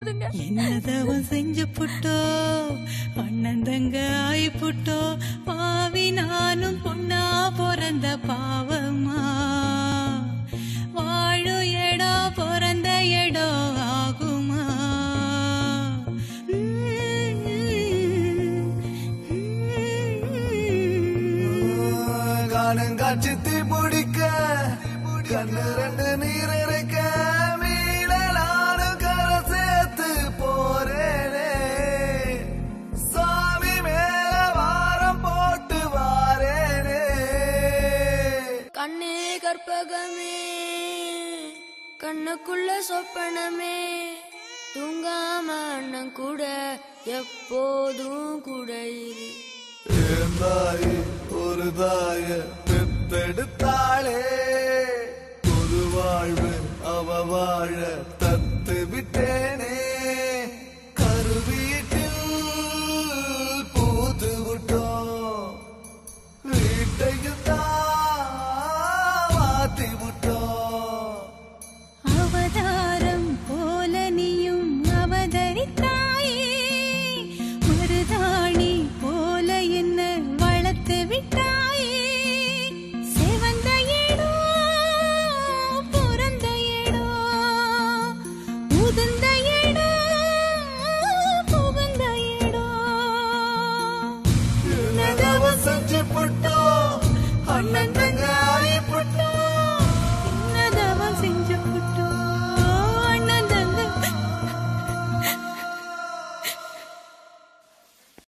என்னதவன் செஞ்சு புட்டோ அண்ணன் தங்க ஆயி புட்டோ பாவி நானும் பொண்ணா பிறந்த பாவமா வாழும் இடம் பிறந்த இடம் ஆகுமா காணும் காட்சி தீ பிடிக்க கண்ணு ரெண்டு நீர் இருக்க மீனலானும் கரை சேர்த்து போறேனே சாமி மேல வாரம் போட்டு வாரேனே கண்ணே கற்பகமே கண்ணுக்குள்ள சொப்பனமே தூங்காம அண்ணன் கூட எப்போதும் கூட இரு என் தாய் ஒரு தாய பெத்தெடுத்தாளே ஒரு வாழ்வு அவ வாழ